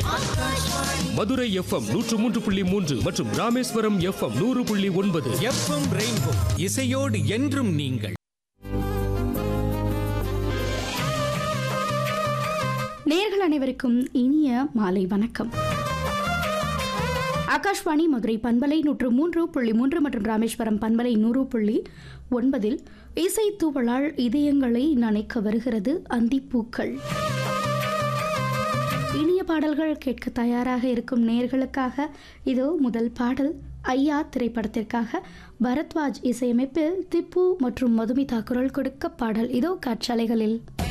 Madurai FM நூற்று மூன்று புள்ளி மூன்று மற்றும் ராமேஸ்வரம் எஃப்எம் நூறு புள்ளி ஒன்பது எஃப்எம் ரெயின்போ இசையோடு என்றும் நீங்கள் நேர்கள் அனைவருக்கும் இனிய மாலை வணக்கம் ஆகாஷ்வாணி மதுரை பண்பலை நூற்று மூன்று புள்ளி மூன்று மற்றும் ராமேஸ்வரம் பண்பலை நூறு புள்ளி ஒன்பதில் இசை தூவலால் இதயங்களை நனைக்க வருகிறது அந்திப்பூக்கள் இனிய பாடல்கள் கேட்க தயாராக இருக்கும் நேர்களுக்காக இதோ முதல் பாடல் ஐயா திரைப்படத்திற்காக பரத்வாஜ் இசையமைப்பில் திப்பு மற்றும் மதுமிதா குரல் கொடுக்க பாடல் இதோ காற்றாலைகளில்